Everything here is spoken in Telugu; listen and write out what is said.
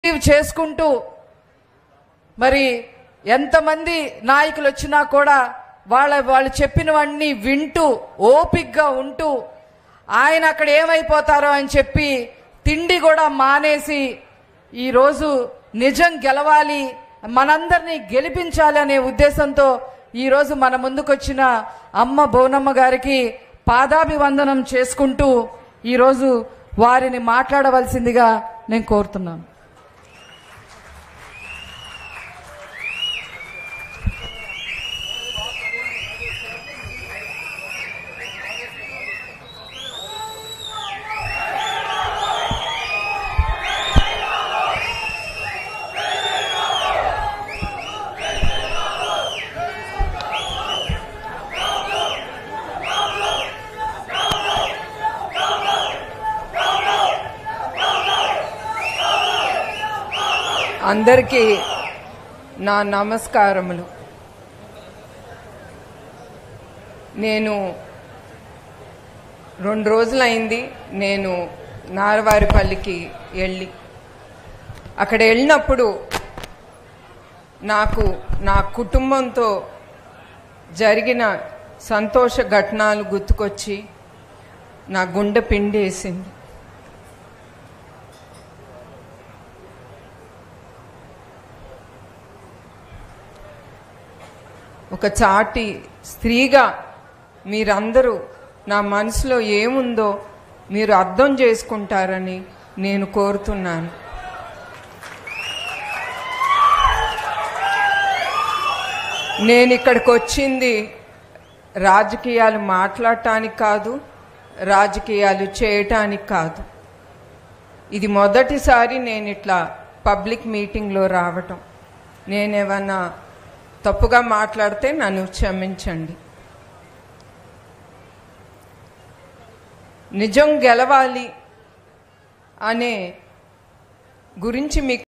రిసీవ్ చేసుకుంటూ మరి ఎంతమంది నాయకులు వచ్చినా కూడా వాళ్ళ వాళ్ళు చెప్పినవన్నీ వింటూ ఓపిగ్గా ఉంటూ ఆయన అక్కడ ఏమైపోతారో అని చెప్పి తిండి కూడా మానేసి ఈరోజు నిజం గెలవాలి మనందరినీ గెలిపించాలి అనే ఉద్దేశంతో ఈరోజు మన ముందుకొచ్చిన అమ్మ బోనమ్మ గారికి పాదాభివందనం చేసుకుంటూ ఈరోజు వారిని మాట్లాడవలసిందిగా నేను కోరుతున్నాను అందరికీ నా నమస్కారములు నేను రెండు రోజులైంది నేను నారవారిపల్లికి వెళ్ళి అక్కడ వెళ్ళినప్పుడు నాకు నా కుటుంబంతో జరిగిన సంతోష ఘటనలు గుర్తుకొచ్చి నా గుండె పిండేసింది ఒక చాటి స్త్రీగా మీరందరూ నా మనసులో ఏముందో మీరు అర్థం చేసుకుంటారని నేను కోరుతున్నాను నేను ఇక్కడికి వచ్చింది రాజకీయాలు మాట్లాడటానికి కాదు రాజకీయాలు చేయటానికి కాదు ఇది మొదటిసారి నేను ఇట్లా పబ్లిక్ మీటింగ్లో రావటం నేనేమన్నా తప్పుగా మాట్లాడితే నన్ను క్షమించండి నిజం గెలవాలి అనే గురించి మీకు